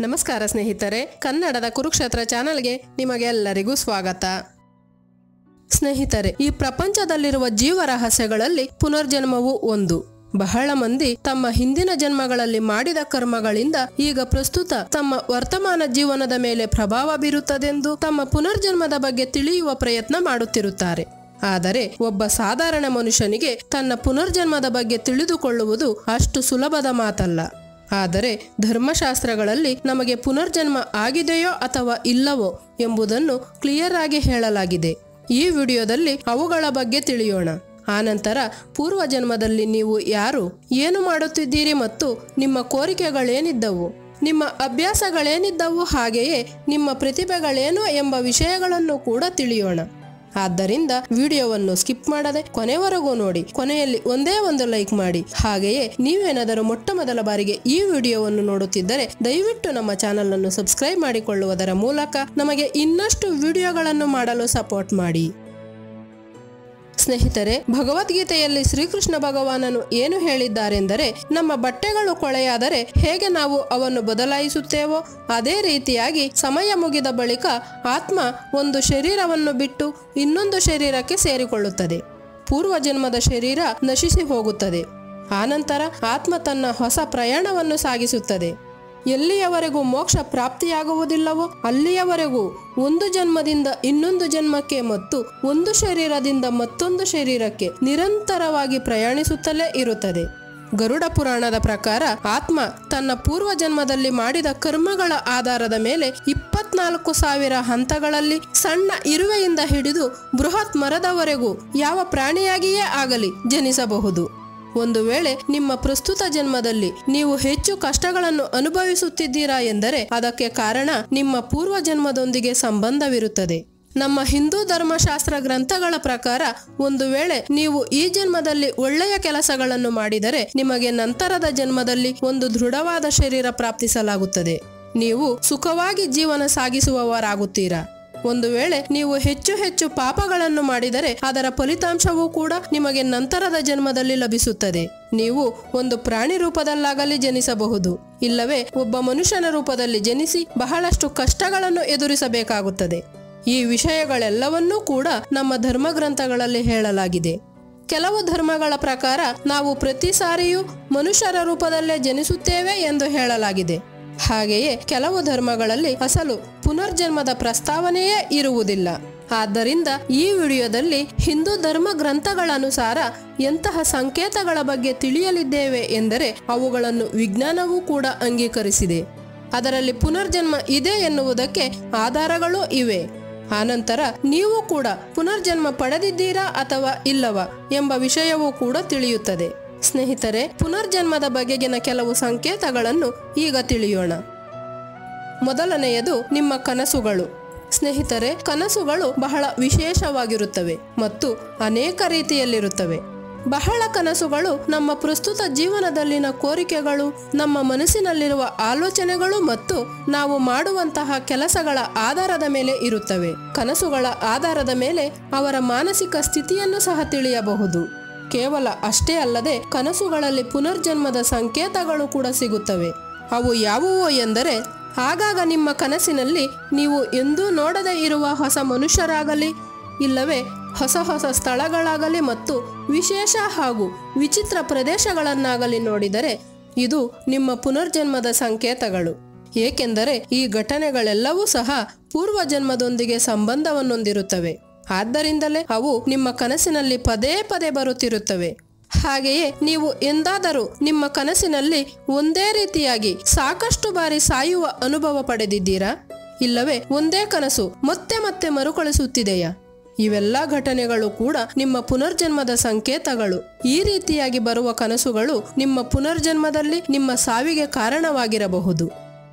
ನಮಸ್ಕಾರ ಸ್ನೇಹಿತರೆ ಕನ್ನಡದ ಕುರುಕ್ಷೇತ್ರ ಚಾನೆಲ್ಗೆ ನಿಮಗೆಲ್ಲರಿಗೂ ಸ್ವಾಗತ ಸ್ನೇಹಿತರೆ ಈ ಪ್ರಪಂಚದಲ್ಲಿರುವ ಜೀವರಹಸ್ಯಗಳಲ್ಲಿ ಪುನರ್ಜನ್ಮವು ಒಂದು ಬಹಳ ಮಂದಿ ತಮ್ಮ ಹಿಂದಿನ ಜನ್ಮಗಳಲ್ಲಿ ಮಾಡಿದ ಕರ್ಮಗಳಿಂದ ಈಗ ಪ್ರಸ್ತುತ ತಮ್ಮ ವರ್ತಮಾನ ಜೀವನದ ಮೇಲೆ ಪ್ರಭಾವ ಬೀರುತ್ತದೆಂದು ತಮ್ಮ ಪುನರ್ಜನ್ಮದ ಬಗ್ಗೆ ತಿಳಿಯುವ ಪ್ರಯತ್ನ ಮಾಡುತ್ತಿರುತ್ತಾರೆ ಆದರೆ ಒಬ್ಬ ಸಾಧಾರಣ ಮನುಷ್ಯನಿಗೆ ತನ್ನ ಪುನರ್ಜನ್ಮದ ಬಗ್ಗೆ ತಿಳಿದುಕೊಳ್ಳುವುದು ಅಷ್ಟು ಸುಲಭದ ಮಾತಲ್ಲ ಆದರೆ ಧರ್ಮಶಾಸ್ತ್ರಗಳಲ್ಲಿ ನಮಗೆ ಪುನರ್ಜನ್ಮ ಆಗಿದೆಯೋ ಅಥವಾ ಇಲ್ಲವೋ ಎಂಬುದನ್ನು ಕ್ಲಿಯರ್ ಆಗಿ ಹೇಳಲಾಗಿದೆ ಈ ವಿಡಿಯೋದಲ್ಲಿ ಅವುಗಳ ಬಗ್ಗೆ ತಿಳಿಯೋಣ ಆನಂತರ ಪೂರ್ವ ಜನ್ಮದಲ್ಲಿ ನೀವು ಯಾರು ಏನು ಮಾಡುತ್ತಿದ್ದೀರಿ ಮತ್ತು ನಿಮ್ಮ ಕೋರಿಕೆಗಳೇನಿದ್ದವು ನಿಮ್ಮ ಅಭ್ಯಾಸಗಳೇನಿದ್ದವು ಹಾಗೆಯೇ ನಿಮ್ಮ ಪ್ರತಿಭೆಗಳೇನು ಎಂಬ ವಿಷಯಗಳನ್ನು ಕೂಡ ತಿಳಿಯೋಣ ಆದ್ದರಿಂದ ವಿಡಿಯೋವನ್ನು ಸ್ಕಿಪ್ ಮಾಡದೆ ಕೊನೆವರೆಗೂ ನೋಡಿ ಕೊನೆಯಲ್ಲಿ ಒಂದೇ ಒಂದು ಲೈಕ್ ಮಾಡಿ ಹಾಗೆಯೇ ನೀವೇನಾದರೂ ಮೊಟ್ಟ ಮೊದಲ ಬಾರಿಗೆ ಈ ವಿಡಿಯೋವನ್ನು ನೋಡುತ್ತಿದ್ದರೆ ದಯವಿಟ್ಟು ನಮ್ಮ ಚಾನಲ್ ಅನ್ನು ಸಬ್ಸ್ಕ್ರೈಬ್ ಮಾಡಿಕೊಳ್ಳುವುದರ ಮೂಲಕ ನಮಗೆ ಇನ್ನಷ್ಟು ವಿಡಿಯೋಗಳನ್ನು ಮಾಡಲು ಸಪೋರ್ಟ್ ಮಾಡಿ ಸ್ನೇಹಿತರೆ ಭಗವದ್ಗೀತೆಯಲ್ಲಿ ಶ್ರೀಕೃಷ್ಣ ಭಗವಾನನು ಏನು ಹೇಳಿದ್ದಾರೆಂದರೆ ನಮ್ಮ ಬಟ್ಟೆಗಳು ಕೊಳೆಯಾದರೆ ಹೇಗೆ ನಾವು ಅವನ್ನು ಬದಲಾಯಿಸುತ್ತೇವೋ ಅದೇ ರೀತಿಯಾಗಿ ಸಮಯ ಮುಗಿದ ಬಳಿಕ ಆತ್ಮ ಒಂದು ಶರೀರವನ್ನು ಬಿಟ್ಟು ಇನ್ನೊಂದು ಶರೀರಕ್ಕೆ ಸೇರಿಕೊಳ್ಳುತ್ತದೆ ಪೂರ್ವ ಜನ್ಮದ ಶರೀರ ನಶಿಸಿ ಹೋಗುತ್ತದೆ ಆನಂತರ ಆತ್ಮ ತನ್ನ ಹೊಸ ಪ್ರಯಾಣವನ್ನು ಸಾಗಿಸುತ್ತದೆ ಎಲ್ಲಿಯವರೆಗೂ ಮೋಕ್ಷ ಪ್ರಾಪ್ತಿಯಾಗುವುದಿಲ್ಲವೋ ಅಲ್ಲಿಯವರೆಗೂ ಒಂದು ಜನ್ಮದಿಂದ ಇನ್ನೊಂದು ಜನ್ಮಕ್ಕೆ ಮತ್ತು ಒಂದು ಶರೀರದಿಂದ ಮತ್ತೊಂದು ಶರೀರಕ್ಕೆ ನಿರಂತರವಾಗಿ ಪ್ರಯಾಣಿಸುತ್ತಲೇ ಇರುತ್ತದೆ ಗರುಡ ಪುರಾಣದ ಪ್ರಕಾರ ಆತ್ಮ ತನ್ನ ಪೂರ್ವ ಜನ್ಮದಲ್ಲಿ ಮಾಡಿದ ಕರ್ಮಗಳ ಆಧಾರದ ಮೇಲೆ ಇಪ್ಪತ್ನಾಲ್ಕು ಸಾವಿರ ಹಂತಗಳಲ್ಲಿ ಸಣ್ಣ ಇರುವೆಯಿಂದ ಹಿಡಿದು ಬೃಹತ್ ಮರದವರೆಗೂ ಯಾವ ಪ್ರಾಣಿಯಾಗಿಯೇ ಆಗಲಿ ಜನಿಸಬಹುದು ಒಂದು ವೇಳೆ ನಿಮ್ಮ ಪ್ರಸ್ತುತ ಜನ್ಮದಲ್ಲಿ ನೀವು ಹೆಚ್ಚು ಕಷ್ಟಗಳನ್ನು ಅನುಭವಿಸುತ್ತಿದ್ದೀರಾ ಎಂದರೆ ಅದಕ್ಕೆ ಕಾರಣ ನಿಮ್ಮ ಪೂರ್ವ ಜನ್ಮದೊಂದಿಗೆ ಸಂಬಂಧವಿರುತ್ತದೆ ನಮ್ಮ ಹಿಂದೂ ಧರ್ಮಶಾಸ್ತ್ರ ಗ್ರಂಥಗಳ ಪ್ರಕಾರ ಒಂದು ವೇಳೆ ನೀವು ಈ ಜನ್ಮದಲ್ಲಿ ಒಳ್ಳೆಯ ಕೆಲಸಗಳನ್ನು ಮಾಡಿದರೆ ನಿಮಗೆ ನಂತರದ ಜನ್ಮದಲ್ಲಿ ಒಂದು ದೃಢವಾದ ಶರೀರ ಪ್ರಾಪ್ತಿಸಲಾಗುತ್ತದೆ ನೀವು ಸುಖವಾಗಿ ಜೀವನ ಸಾಗಿಸುವವರಾಗುತ್ತೀರಾ ಒಂದು ವೇಳೆ ನೀವು ಹೆಚ್ಚು ಹೆಚ್ಚು ಪಾಪಗಳನ್ನು ಮಾಡಿದರೆ ಅದರ ಫಲಿತಾಂಶವೂ ಕೂಡ ನಿಮಗೆ ನಂತರದ ಜನ್ಮದಲ್ಲಿ ಲಭಿಸುತ್ತದೆ ನೀವು ಒಂದು ಪ್ರಾಣಿ ರೂಪದಲ್ಲಾಗಲಿ ಜನಿಸಬಹುದು ಇಲ್ಲವೇ ಒಬ್ಬ ಮನುಷ್ಯನ ರೂಪದಲ್ಲಿ ಜನಿಸಿ ಬಹಳಷ್ಟು ಕಷ್ಟಗಳನ್ನು ಎದುರಿಸಬೇಕಾಗುತ್ತದೆ ಈ ವಿಷಯಗಳೆಲ್ಲವನ್ನೂ ಕೂಡ ನಮ್ಮ ಧರ್ಮಗ್ರಂಥಗಳಲ್ಲಿ ಹೇಳಲಾಗಿದೆ ಕೆಲವು ಧರ್ಮಗಳ ಪ್ರಕಾರ ನಾವು ಪ್ರತಿ ಸಾರಿಯೂ ಮನುಷ್ಯರ ರೂಪದಲ್ಲೇ ಜನಿಸುತ್ತೇವೆ ಎಂದು ಹೇಳಲಾಗಿದೆ ಹಾಗೆಯೇ ಕೆಲವು ಧರ್ಮಗಳಲ್ಲಿ ಅಸಲು ಪುನರ್ಜನ್ಮದ ಪ್ರಸ್ತಾವನೆಯೇ ಇರುವುದಿಲ್ಲ ಆದ್ದರಿಂದ ಈ ವಿಡಿಯೋದಲ್ಲಿ ಹಿಂದೂ ಧರ್ಮ ಗ್ರಂಥಗಳ ಅನುಸಾರ ಎಂತಹ ಸಂಕೇತಗಳ ಬಗ್ಗೆ ತಿಳಿಯಲಿದ್ದೇವೆ ಎಂದರೆ ಅವುಗಳನ್ನು ವಿಜ್ಞಾನವೂ ಕೂಡ ಅಂಗೀಕರಿಸಿದೆ ಅದರಲ್ಲಿ ಪುನರ್ಜನ್ಮ ಇದೆ ಎನ್ನುವುದಕ್ಕೆ ಆಧಾರಗಳೂ ಇವೆ ಆನಂತರ ನೀವು ಕೂಡ ಪುನರ್ಜನ್ಮ ಪಡೆದಿದ್ದೀರಾ ಅಥವಾ ಇಲ್ಲವಾ ಎಂಬ ವಿಷಯವೂ ಕೂಡ ತಿಳಿಯುತ್ತದೆ ಸ್ನೇಹಿತರೆ ಪುನರ್ಜನ್ಮದ ಬಗೆಗಿನ ಕೆಲವು ಸಂಕೇತಗಳನ್ನು ಈಗ ತಿಳಿಯೋಣ ಮೊದಲನೆಯದು ನಿಮ್ಮ ಕನಸುಗಳು ಸ್ನೇಹಿತರೆ ಕನಸುಗಳು ಬಹಳ ವಿಶೇಷವಾಗಿರುತ್ತವೆ ಮತ್ತು ಅನೇಕ ರೀತಿಯಲ್ಲಿರುತ್ತವೆ ಬಹಳ ಕನಸುಗಳು ನಮ್ಮ ಪ್ರಸ್ತುತ ಜೀವನದಲ್ಲಿನ ಕೋರಿಕೆಗಳು ನಮ್ಮ ಮನಸ್ಸಿನಲ್ಲಿರುವ ಆಲೋಚನೆಗಳು ಮತ್ತು ನಾವು ಮಾಡುವಂತಹ ಕೆಲಸಗಳ ಆಧಾರದ ಮೇಲೆ ಇರುತ್ತವೆ ಕನಸುಗಳ ಆಧಾರದ ಮೇಲೆ ಅವರ ಮಾನಸಿಕ ಸ್ಥಿತಿಯನ್ನು ಸಹ ತಿಳಿಯಬಹುದು ಕೇವಲ ಅಷ್ಟೇ ಅಲ್ಲದೆ ಕನಸುಗಳಲ್ಲಿ ಪುನರ್ಜನ್ಮದ ಸಂಕೇತಗಳು ಕೂಡ ಸಿಗುತ್ತವೆ ಅವು ಯಾವುವು ಎಂದರೆ ಆಗಾಗ ನಿಮ್ಮ ಕನಸಿನಲ್ಲಿ ನೀವು ಎಂದೂ ನೋಡದೇ ಇರುವ ಹೊಸ ಮನುಷ್ಯರಾಗಲಿ ಇಲ್ಲವೇ ಹೊಸ ಹೊಸ ಸ್ಥಳಗಳಾಗಲಿ ಮತ್ತು ವಿಶೇಷ ಹಾಗೂ ವಿಚಿತ್ರ ಪ್ರದೇಶಗಳನ್ನಾಗಲಿ ನೋಡಿದರೆ ಇದು ನಿಮ್ಮ ಪುನರ್ಜನ್ಮದ ಸಂಕೇತಗಳು ಏಕೆಂದರೆ ಈ ಘಟನೆಗಳೆಲ್ಲವೂ ಸಹ ಪೂರ್ವ ಜನ್ಮದೊಂದಿಗೆ ಸಂಬಂಧವನ್ನೊಂದಿರುತ್ತವೆ ಆದ್ದರಿಂದಲೇ ಅವು ನಿಮ್ಮ ಕನಸಿನಲ್ಲಿ ಪದೇ ಪದೇ ಬರುತ್ತಿರುತ್ತವೆ ಹಾಗೆಯೇ ನೀವು ಎಂದಾದರೂ ನಿಮ್ಮ ಕನಸಿನಲ್ಲಿ ಒಂದೇ ರೀತಿಯಾಗಿ ಸಾಕಷ್ಟು ಬಾರಿ ಸಾಯುವ ಅನುಭವ ಪಡೆದಿದ್ದೀರಾ ಇಲ್ಲವೇ ಒಂದೇ ಕನಸು ಮತ್ತೆ ಮತ್ತೆ ಮರುಕಳಿಸುತ್ತಿದೆಯಾ ಇವೆಲ್ಲ ಘಟನೆಗಳು ಕೂಡ ನಿಮ್ಮ ಪುನರ್ಜನ್ಮದ ಸಂಕೇತಗಳು ಈ ರೀತಿಯಾಗಿ ಬರುವ ಕನಸುಗಳು ನಿಮ್ಮ ಪುನರ್ಜನ್ಮದಲ್ಲಿ ನಿಮ್ಮ ಸಾವಿಗೆ ಕಾರಣವಾಗಿರಬಹುದು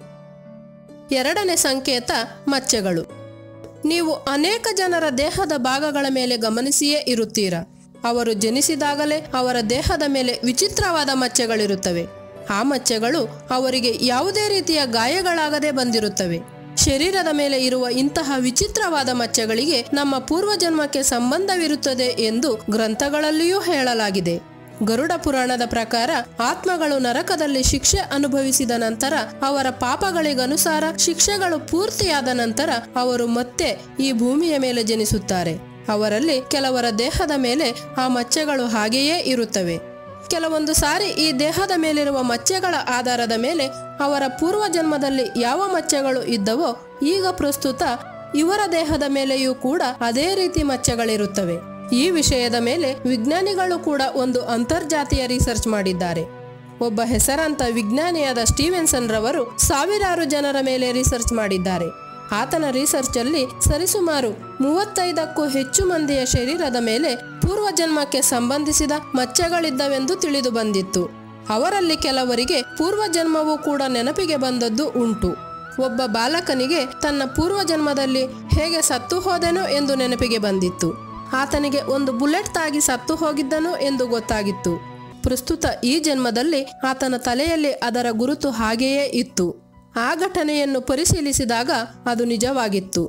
ಎರಡನೇ ಸಂಕೇತ ಮಚ್ಚೆಗಳು ನೀವು ಅನೇಕ ಜನರ ದೇಹದ ಭಾಗಗಳ ಮೇಲೆ ಗಮನಿಸಿಯೇ ಇರುತ್ತೀರಾ ಅವರು ಜನಿಸಿದಾಗಲೇ ಅವರ ದೇಹದ ಮೇಲೆ ವಿಚಿತ್ರವಾದ ಮಚ್ಚೆಗಳಿರುತ್ತವೆ ಆ ಮಚ್ಚೆಗಳು ಅವರಿಗೆ ಯಾವುದೇ ರೀತಿಯ ಗಾಯಗಳಾಗದೆ ಬಂದಿರುತ್ತವೆ ಶರೀರದ ಮೇಲೆ ಇರುವ ಇಂತಹ ವಿಚಿತ್ರವಾದ ಮಚ್ಚೆಗಳಿಗೆ ನಮ್ಮ ಪೂರ್ವಜನ್ಮಕ್ಕೆ ಸಂಬಂಧವಿರುತ್ತದೆ ಎಂದು ಗ್ರಂಥಗಳಲ್ಲಿಯೂ ಹೇಳಲಾಗಿದೆ ಗರುಡ ಪುರಾಣದ ಪ್ರಕಾರ ಆತ್ಮಗಳು ನರಕದಲ್ಲಿ ಶಿಕ್ಷೆ ಅನುಭವಿಸಿದ ನಂತರ ಅವರ ಪಾಪಗಳಿಗನುಸಾರ ಶಿಕ್ಷೆಗಳು ಪೂರ್ತಿಯಾದ ನಂತರ ಅವರು ಮತ್ತೆ ಈ ಭೂಮಿಯ ಮೇಲೆ ಜನಿಸುತ್ತಾರೆ ಅವರಲ್ಲಿ ಕೆಲವರ ದೇಹದ ಮೇಲೆ ಆ ಮಚ್ಚೆಗಳು ಹಾಗೆಯೇ ಇರುತ್ತವೆ ಕೆಲವೊಂದು ಸಾರಿ ಈ ದೇಹದ ಮೇಲಿರುವ ಮಚ್ಚೆಗಳ ಆಧಾರದ ಮೇಲೆ ಅವರ ಪೂರ್ವ ಜನ್ಮದಲ್ಲಿ ಯಾವ ಮಚ್ಚೆಗಳು ಇದ್ದವೋ ಈಗ ಪ್ರಸ್ತುತ ಇವರ ದೇಹದ ಮೇಲೆಯೂ ಕೂಡ ಅದೇ ರೀತಿ ಮಚ್ಚೆಗಳಿರುತ್ತವೆ ಈ ವಿಷಯದ ಮೇಲೆ ವಿಜ್ಞಾನಿಗಳು ಕೂಡ ಒಂದು ಅಂತರ್ಜಾತೀಯ ರಿಸರ್ಚ್ ಮಾಡಿದ್ದಾರೆ ಒಬ್ಬ ಹೆಸರಾಂತ ವಿಜ್ಞಾನಿಯಾದ ಸ್ಟೀವೆನ್ಸನ್ ರವರು ಸಾವಿರಾರು ಜನರ ಮೇಲೆ ರಿಸರ್ಚ್ ಮಾಡಿದ್ದಾರೆ ಆತನ ರಿಸರ್ಚ್ ಅಲ್ಲಿ ಸರಿಸುಮಾರು ಮೂವತ್ತೈದಕ್ಕೂ ಹೆಚ್ಚು ಮಂದಿಯ ಶರೀರದ ಮೇಲೆ ಪೂರ್ವಜನ್ಮಕ್ಕೆ ಸಂಬಂಧಿಸಿದ ಮಚ್ಚೆಗಳಿದ್ದವೆಂದು ತಿಳಿದು ಬಂದಿತ್ತು ಅವರಲ್ಲಿ ಕೆಲವರಿಗೆ ಪೂರ್ವಜನ್ಮವೂ ಕೂಡ ನೆನಪಿಗೆ ಬಂದದ್ದು ಉಂಟು ಒಬ್ಬ ಬಾಲಕನಿಗೆ ತನ್ನ ಪೂರ್ವಜನ್ಮದಲ್ಲಿ ಹೇಗೆ ಸತ್ತು ಹೋದೆನೋ ಎಂದು ನೆನಪಿಗೆ ಬಂದಿತ್ತು ಆತನಿಗೆ ಒಂದು ಬುಲೆಟ್ ತಾಗಿ ಸತ್ತು ಹೋಗಿದ್ದನು ಎಂದು ಗೊತ್ತಾಗಿತ್ತು ಪ್ರಸ್ತುತ ಈ ಜನ್ಮದಲ್ಲಿ ಆತನ ತಲೆಯಲ್ಲಿ ಅದರ ಗುರುತು ಹಾಗೆಯೇ ಇತ್ತು ಆ ಘಟನೆಯನ್ನು ಪರಿಶೀಲಿಸಿದಾಗ ಅದು ನಿಜವಾಗಿತ್ತು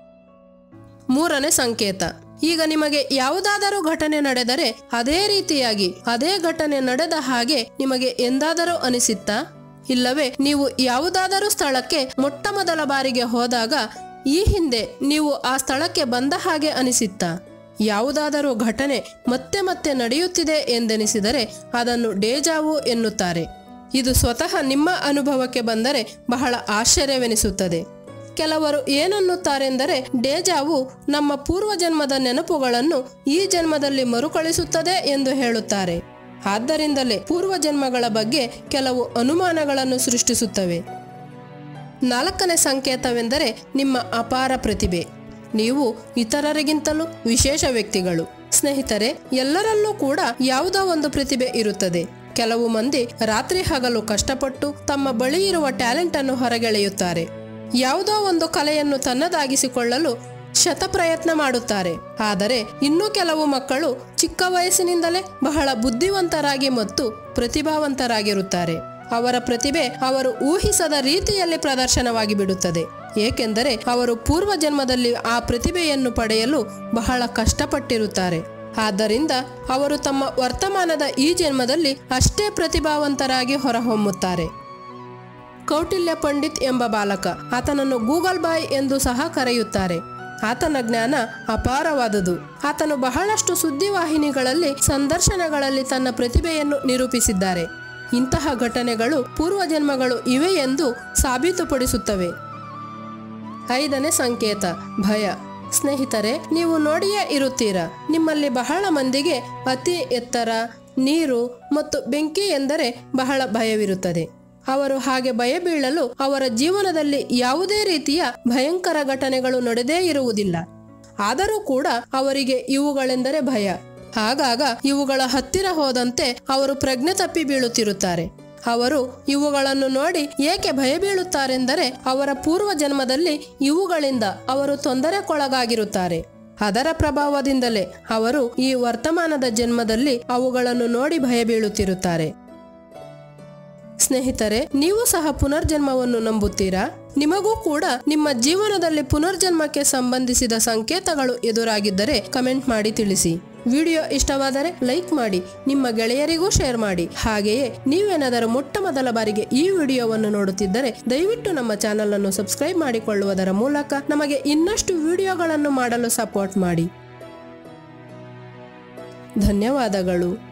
ಮೂರನೇ ಸಂಕೇತ ಈಗ ನಿಮಗೆ ಯಾವುದಾದರೂ ಘಟನೆ ನಡೆದರೆ ಅದೇ ರೀತಿಯಾಗಿ ಅದೇ ಘಟನೆ ನಡೆದ ಹಾಗೆ ನಿಮಗೆ ಎಂದಾದರೂ ಅನಿಸಿತ್ತಾ ಇಲ್ಲವೇ ನೀವು ಯಾವುದಾದರೂ ಸ್ಥಳಕ್ಕೆ ಮೊಟ್ಟ ಮೊದಲ ಬಾರಿಗೆ ಹೋದಾಗ ಈ ಹಿಂದೆ ನೀವು ಆ ಸ್ಥಳಕ್ಕೆ ಬಂದ ಹಾಗೆ ಅನಿಸಿತ್ತಾ ಯಾವುದಾದರೂ ಘಟನೆ ಮತ್ತೆ ಮತ್ತೆ ನಡೆಯುತ್ತಿದೆ ಎಂದೆನಿಸಿದರೆ ಅದನ್ನು ಡೇಜಾವು ಎನ್ನುತ್ತಾರೆ ಇದು ಸ್ವತಃ ನಿಮ್ಮ ಅನುಭವಕ್ಕೆ ಬಂದರೆ ಬಹಳ ಆಶ್ಚರ್ಯವೆನಿಸುತ್ತದೆ ಕೆಲವರು ಏನನ್ನುತ್ತಾರೆಂದರೆ ಡೇಜಾವು ನಮ್ಮ ಪೂರ್ವಜನ್ಮದ ನೆನಪುಗಳನ್ನು ಈ ಜನ್ಮದಲ್ಲಿ ಮರುಕಳಿಸುತ್ತದೆ ಎಂದು ಹೇಳುತ್ತಾರೆ ಆದ್ದರಿಂದಲೇ ಪೂರ್ವಜನ್ಮಗಳ ಬಗ್ಗೆ ಕೆಲವು ಅನುಮಾನಗಳನ್ನು ಸೃಷ್ಟಿಸುತ್ತವೆ ನಾಲ್ಕನೇ ಸಂಕೇತವೆಂದರೆ ನಿಮ್ಮ ಅಪಾರ ಪ್ರತಿಭೆ ನೀವು ಇತರರಿಗಿಂತಲೂ ವಿಶೇಷ ವ್ಯಕ್ತಿಗಳು ಸ್ನೇಹಿತರೆ ಎಲ್ಲರಲ್ಲೂ ಕೂಡ ಯಾವುದೋ ಒಂದು ಪ್ರತಿಭೆ ಇರುತ್ತದೆ ಕೆಲವು ಮಂದಿ ರಾತ್ರಿ ಹಗಲು ಕಷ್ಟಪಟ್ಟು ತಮ್ಮ ಬಳಿ ಇರುವ ಟ್ಯಾಲೆಂಟ್ ಅನ್ನು ಹೊರಗೆಳೆಯುತ್ತಾರೆ ಯಾವುದೋ ಒಂದು ಕಲೆಯನ್ನು ತನ್ನದಾಗಿಸಿಕೊಳ್ಳಲು ಶತಪ್ರಯತ್ನ ಮಾಡುತ್ತಾರೆ ಆದರೆ ಇನ್ನೂ ಕೆಲವು ಮಕ್ಕಳು ಚಿಕ್ಕ ವಯಸ್ಸಿನಿಂದಲೇ ಬಹಳ ಬುದ್ಧಿವಂತರಾಗಿ ಮತ್ತು ಪ್ರತಿಭಾವಂತರಾಗಿರುತ್ತಾರೆ ಅವರ ಪ್ರತಿಭೆ ಅವರು ಊಹಿಸದ ರೀತಿಯಲ್ಲಿ ಪ್ರದರ್ಶನವಾಗಿ ಬಿಡುತ್ತದೆ ಏಕೆಂದರೆ ಅವರು ಪೂರ್ವ ಜನ್ಮದಲ್ಲಿ ಆ ಪ್ರತಿಭೆಯನ್ನು ಪಡೆಯಲು ಬಹಳ ಕಷ್ಟಪಟ್ಟಿರುತ್ತಾರೆ ಆದ್ದರಿಂದ ಅವರು ತಮ್ಮ ವರ್ತಮಾನದ ಈ ಜನ್ಮದಲ್ಲಿ ಅಷ್ಟೇ ಪ್ರತಿಭಾವಂತರಾಗಿ ಹೊರಹೊಮ್ಮುತ್ತಾರೆ ಕೌಟಿಲ್ಯ ಪಂಡಿತ್ ಎಂಬ ಬಾಲಕ ಆತನನ್ನು ಗೂಗಲ್ ಬಾಯ್ ಎಂದು ಸಹ ಕರೆಯುತ್ತಾರೆ ಆತನ ಜ್ಞಾನ ಅಪಾರವಾದುದು ಆತನು ಬಹಳಷ್ಟು ಸುದ್ದಿವಾಹಿನಿಗಳಲ್ಲಿ ಸಂದರ್ಶನಗಳಲ್ಲಿ ತನ್ನ ಪ್ರತಿಭೆಯನ್ನು ನಿರೂಪಿಸಿದ್ದಾರೆ ಇಂತಹ ಘಟನೆಗಳು ಪೂರ್ವಜನ್ಮಗಳು ಇವೆ ಎಂದು ಸಾಬೀತುಪಡಿಸುತ್ತವೆ ಐದನೇ ಸಂಕೇತ ಭಯ ಸ್ನೇಹಿತರೆ ನೀವು ನೋಡಿಯೇ ಇರುತ್ತೀರಾ ನಿಮ್ಮಲ್ಲಿ ಬಹಳ ಮಂದಿಗೆ ಅತಿ ಎತ್ತರ ನೀರು ಮತ್ತು ಬೆಂಕಿ ಎಂದರೆ ಬಹಳ ಭಯವಿರುತ್ತದೆ ಅವರು ಹಾಗೆ ಭಯ ಬೀಳಲು ಅವರ ಜೀವನದಲ್ಲಿ ಯಾವುದೇ ರೀತಿಯ ಭಯಂಕರ ಘಟನೆಗಳು ನಡೆದೇ ಇರುವುದಿಲ್ಲ ಆದರೂ ಕೂಡ ಅವರಿಗೆ ಇವುಗಳೆಂದರೆ ಭಯ ಆಗಾಗ ಇವುಗಳ ಹತ್ತಿರ ಹೋದಂತೆ ಅವರು ಪ್ರಜ್ಞೆ ತಪ್ಪಿ ಬೀಳುತ್ತಿರುತ್ತಾರೆ ಅವರು ಇವುಗಳನ್ನು ನೋಡಿ ಏಕೆ ಭಯ ಬೀಳುತ್ತಾರೆಂದರೆ ಅವರ ಪೂರ್ವ ಜನ್ಮದಲ್ಲಿ ಇವುಗಳಿಂದ ಅವರು ತೊಂದರೆಗೊಳಗಾಗಿರುತ್ತಾರೆ ಅದರ ಪ್ರಭಾವದಿಂದಲೇ ಅವರು ಈ ವರ್ತಮಾನದ ಜನ್ಮದಲ್ಲಿ ಅವುಗಳನ್ನು ನೋಡಿ ಭಯ ಬೀಳುತ್ತಿರುತ್ತಾರೆ ಸ್ನೇಹಿತರೆ ನೀವು ಸಹ ಪುನರ್ಜನ್ಮವನ್ನು ನಂಬುತ್ತೀರಾ ನಿಮಗೂ ಕೂಡ ನಿಮ್ಮ ಜೀವನದಲ್ಲಿ ಪುನರ್ಜನ್ಮಕ್ಕೆ ಸಂಬಂಧಿಸಿದ ಸಂಕೇತಗಳು ಎದುರಾಗಿದ್ದರೆ ಕಮೆಂಟ್ ಮಾಡಿ ತಿಳಿಸಿ ವಿಡಿಯೋ ಇಷ್ಟವಾದರೆ ಲೈಕ್ ಮಾಡಿ ನಿಮ್ಮ ಗೆಳೆಯರಿಗೂ ಶೇರ್ ಮಾಡಿ ಹಾಗೆಯೇ ನೀವೇನಾದರೂ ಮೊಟ್ಟ ಮೊದಲ ಬಾರಿಗೆ ಈ ವಿಡಿಯೋವನ್ನು ನೋಡುತ್ತಿದ್ದರೆ ದಯವಿಟ್ಟು ನಮ್ಮ ಚಾನಲ್ ಅನ್ನು ಸಬ್ಸ್ಕ್ರೈಬ್ ಮಾಡಿಕೊಳ್ಳುವುದರ ಮೂಲಕ ನಮಗೆ ಇನ್ನಷ್ಟು ವಿಡಿಯೋಗಳನ್ನು ಮಾಡಲು ಸಪೋರ್ಟ್ ಮಾಡಿ ಧನ್ಯವಾದಗಳು